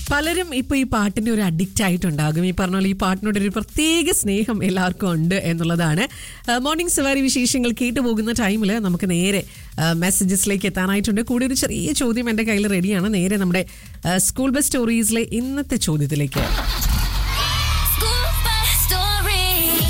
പലരും ഇപ്പൊ ഈ പാട്ടിന് ഒരു അഡിക്റ്റ് ആയിട്ടുണ്ടാകും ഈ പറഞ്ഞ പോലെ ഈ പാട്ടിനോട് ഒരു പ്രത്യേക സ്നേഹം എല്ലാവർക്കും ഉണ്ട് എന്നുള്ളതാണ് മോർണിംഗ് സവാരി വിശേഷങ്ങൾ കേട്ടു പോകുന്ന ടൈമിൽ നമുക്ക് നേരെ മെസ്സേജസിലേക്ക് എത്താനായിട്ടുണ്ട് കൂടി ഒരു ചെറിയ ചോദ്യം എൻ്റെ കയ്യിൽ റെഡിയാണ് നേരെ നമ്മുടെ ആ, സ്കൂൾ ബസ് സ്റ്റോറീസിലെ ഇന്നത്തെ ചോദ്യത്തിലേക്ക് School bus story.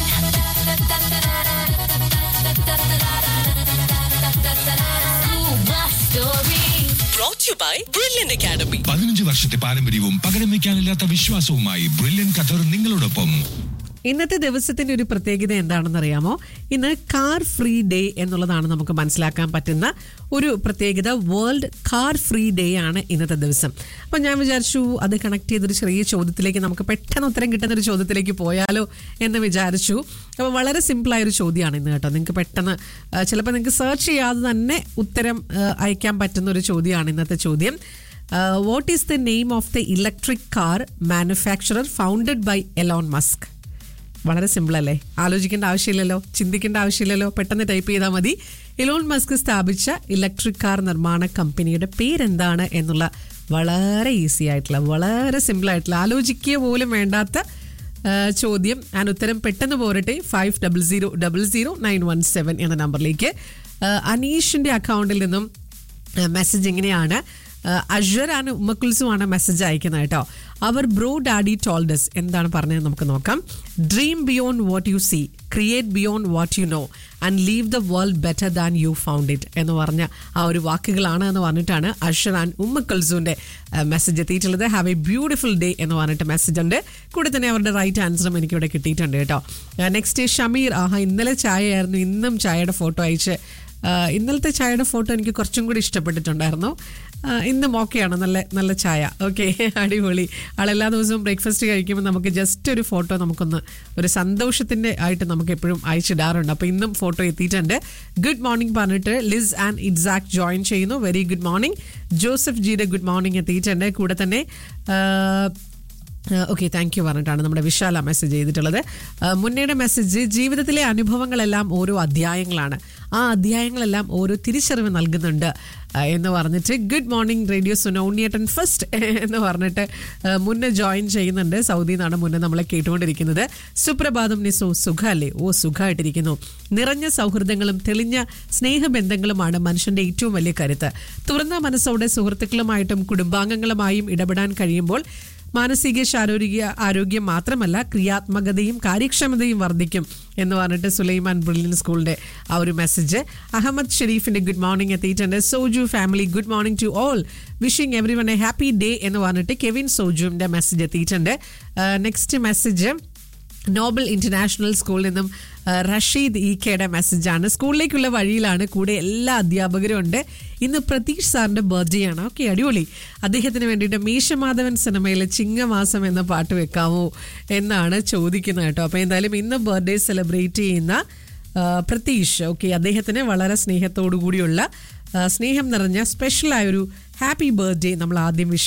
School bus story. brought to you by Brilliant Academy. പതിനഞ്ച് വർഷത്തെ പാരമ്പര്യവും പകരം വയ്ക്കാനില്ലാത്ത വിശ്വാസവുമായി ബ്രില്യൻ ഖത്തർ നിങ്ങളോടൊപ്പം ഇന്നത്തെ ദിവസത്തിന്റെ ഒരു പ്രത്യേകത എന്താണെന്ന് അറിയാമോ ഇന്ന് കാർ ഫ്രീ ഡേ എന്നുള്ളതാണ് നമുക്ക് മനസ്സിലാക്കാൻ പറ്റുന്ന ഒരു പ്രത്യേകത വേൾഡ് കാർ ഫ്രീ ഡേ ആണ് ഇന്നത്തെ ദിവസം അപ്പം ഞാൻ വിചാരിച്ചു അത് കണക്ട് ചെയ്തൊരു ചെറിയ ചോദ്യത്തിലേക്ക് നമുക്ക് പെട്ടെന്ന് ഉത്തരം കിട്ടുന്ന ഒരു ചോദ്യത്തിലേക്ക് പോയാലോ എന്ന് വിചാരിച്ചു അപ്പോൾ വളരെ സിമ്പിളായ ഒരു ചോദ്യമാണ് ഇന്ന് കേട്ടോ നിങ്ങൾക്ക് പെട്ടെന്ന് ആ, ചിലപ്പോൾ നിങ്ങൾക്ക് സെർച്ച് ചെയ്യാതെ തന്നെ ഉത്തരം ആ, അയക്കാൻ പറ്റുന്ന ഒരു ചോദ്യമാണ് ഇന്നത്തെ ചോദ്യം what is the name of the electric car manufacturer founded by Elon Musk വളരെ സിമ്പിൾ അല്ലേ ആലോചിക്കേണ്ട ആവശ്യമില്ലല്ലോ ചിന്തിക്കേണ്ട ആവശ്യമില്ലല്ലോ പെട്ടെന്ന് ടൈപ്പ് ചെയ്താൽ മതി ഇലോൺ മസ്ക് സ്ഥാപിച്ച ഇലക്ട്രിക് കാർ നിർമ്മാണ കമ്പനിയുടെ പേരെന്താണ് എന്നുള്ള വളരെ ഈസി ആയിട്ടുള്ള വളരെ സിമ്പിൾ ആയിട്ടുള്ള ആലോചിക്കുക പോലും വേണ്ടാത്ത ആ, ചോദ്യം ഞാൻ ഉത്തരം പെട്ടെന്ന് പോരട്ടെ five double zero double zero nine one seven എന്ന നമ്പറിലേക്ക് ആ, അനീഷിന്റെ അക്കൗണ്ടിൽ നിന്നും മെസ്സേജ് ഇങ്ങനെയാണ് അഷർ ആണ് ഉമ്മക്കുൽസുമാണ് മെസ്സേജ് അയക്കുന്നത് കേട്ടോ അവർ ബ്രോ ഡാഡി ടോൾഡസ് എന്താണ് പറഞ്ഞത് നമുക്ക് നോക്കാം dream beyond what you see create beyond what you know and leave the world better than you found it എന്ന് പറഞ്ഞ ആ ഒരു വാക്കുകളാണ് എന്ന് പറഞ്ഞിട്ടാണ് അഷർ ആൻഡ് ഉമ്മക്കുൽസുവിന്റെ മെസ്സേജ് എത്തിയിട്ടുള്ളത് ഹാവ് എ ബ്യൂട്ടിഫുൾ ഡേ എന്ന് പറഞ്ഞിട്ട് മെസ്സേജ് ഉണ്ട് കൂടെ തന്നെ അവരുടെ റൈറ്റ് ആൻസറും എനിക്ക് ഇവിടെ കിട്ടിയിട്ടുണ്ട് കേട്ടോ നെക്സ്റ്റ് ഷമീർ ആഹാ ഇന്നലെ ചായയായിരുന്നു ഇന്നും ചായയുടെ ഫോട്ടോ അയച്ച് ആ, ഇന്നലത്തെ ചായയുടെ ഫോട്ടോ എനിക്ക് കുറച്ചും കൂടി ഇഷ്ടപ്പെട്ടിട്ടുണ്ടായിരുന്നു ആ, ഇന്നും ഓക്കെയാണ് നല്ല നല്ല ചായ ഓക്കെ അടിപൊളി ആളെല്ലാ ദിവസവും ബ്രേക്ക്ഫാസ്റ്റ് കഴിക്കുമ്പോൾ നമുക്ക് ജസ്റ്റ് ഒരു ഫോട്ടോ നമുക്കൊന്ന് ഒരു സന്തോഷത്തിൻ്റെ ആയിട്ട് നമുക്ക് എപ്പോഴും അയച്ചിടാറുണ്ട് അപ്പോൾ ഇന്നും ഫോട്ടോ എത്തിയിട്ടുണ്ട് ഗുഡ് മോർണിംഗ് പറഞ്ഞിട്ട് ലിസ് ആൻഡ് ഇറ്റ്സാക്ട് ജോയിൻ ചെയ്യുന്നു വെരി ഗുഡ് മോർണിംഗ് ജോസഫ് ജിയുടെ ഗുഡ് മോർണിംഗ് എത്തിയിട്ടുണ്ട് കൂടെ തന്നെ ആ, ഓക്കെ താങ്ക് യു പറഞ്ഞിട്ടാണ് നമ്മുടെ വിശാല മെസ്സേജ് ചെയ്തിട്ടുള്ളത് ആ, മുന്നയുടെ മെസ്സേജ് ജീവിതത്തിലെ അനുഭവങ്ങളെല്ലാം ഓരോ അധ്യായങ്ങളാണ് ആ അധ്യായങ്ങളെല്ലാം ഓരോ തിരിച്ചറിവ് നൽകുന്നുണ്ട് ആ, എന്ന് പറഞ്ഞിട്ട് ഗുഡ് മോർണിംഗ് റേഡിയോ സുന ഉണ്ണിയേട്ടൻ ഫസ്റ്റ് എന്ന് പറഞ്ഞിട്ട് ആ, മുന്നേ ജോയിൻ ചെയ്യുന്നുണ്ട് സൗദിയിൽ നിന്നാണ് മുന്നേ നമ്മളെ കേട്ടുകൊണ്ടിരിക്കുന്നത് സുപ്രഭാതം നിസോ സുഖല്ലേ ഓ സുഖമായിട്ടിരിക്കുന്നു നിറഞ്ഞ സൗഹൃദങ്ങളും തെളിഞ്ഞ സ്നേഹബന്ധങ്ങളുമാണ് മനുഷ്യന്റെ ഏറ്റവും വലിയ കരുത്ത് തുറന്ന മനസ്സോടെ സുഹൃത്തുക്കളുമായിട്ടും കുടുംബാംഗങ്ങളുമായും ഇടപെടാൻ കഴിയുമ്പോൾ മാനസിക ശാരീരിക ആരോഗ്യം മാത്രമല്ല ക്രിയാത്മകതയും കാര്യക്ഷമതയും വർദ്ധിക്കും എന്ന് പറഞ്ഞിട്ട് സുലൈമാൻ ബ്രില്യൻ സ്കൂളിന്റെ ആ ഒരു മെസ്സേജ് അഹമ്മദ് ഷെരീഫിന്റെ ഗുഡ് മോർണിംഗ് എത്തിയിട്ടുണ്ട് Soju family good morning to all wishing everyone a happy day എന്ന് പറഞ്ഞിട്ട് കെവിൻ സോജുവിന്റെ മെസ്സേജ് എത്തിയിട്ടുണ്ട് നെക്സ്റ്റ് മെസ്സേജ് നോബൽ ഇന്റർനാഷണൽ സ്കൂളിൽ നിന്നും ആ, റഷീദ് ഇ കെയുടെ മെസ്സേജാണ് സ്കൂളിലേക്കുള്ള വഴിയിലാണ് കൂടെ എല്ലാ അധ്യാപകരും ഉണ്ട് ഇന്ന് പ്രതീഷ് സാറിന്റെ ബർത്ത്ഡേ ആണ് ഓക്കെ അടിപൊളി അദ്ദേഹത്തിന് വേണ്ടിയിട്ട് മീശമാധവൻ സിനിമയിലെ ചിങ്ങമാസം എന്ന പാട്ട് വെക്കാമോ എന്നാണ് ചോദിക്കുന്നത് കേട്ടോ അപ്പോൾ എന്തായാലും ഇന്ന് ബർത്ത്ഡേ സെലിബ്രേറ്റ് ചെയ്യുന്ന ആ, പ്രതീഷ് ഓക്കെ അദ്ദേഹത്തിന് വളരെ സ്നേഹത്തോടു കൂടിയുള്ള ആ, സ്നേഹം നിറഞ്ഞ സ്പെഷ്യലായൊരു ഹാപ്പി ബർത്ത്ഡേ നമ്മൾ ആദ്യം വിഷ്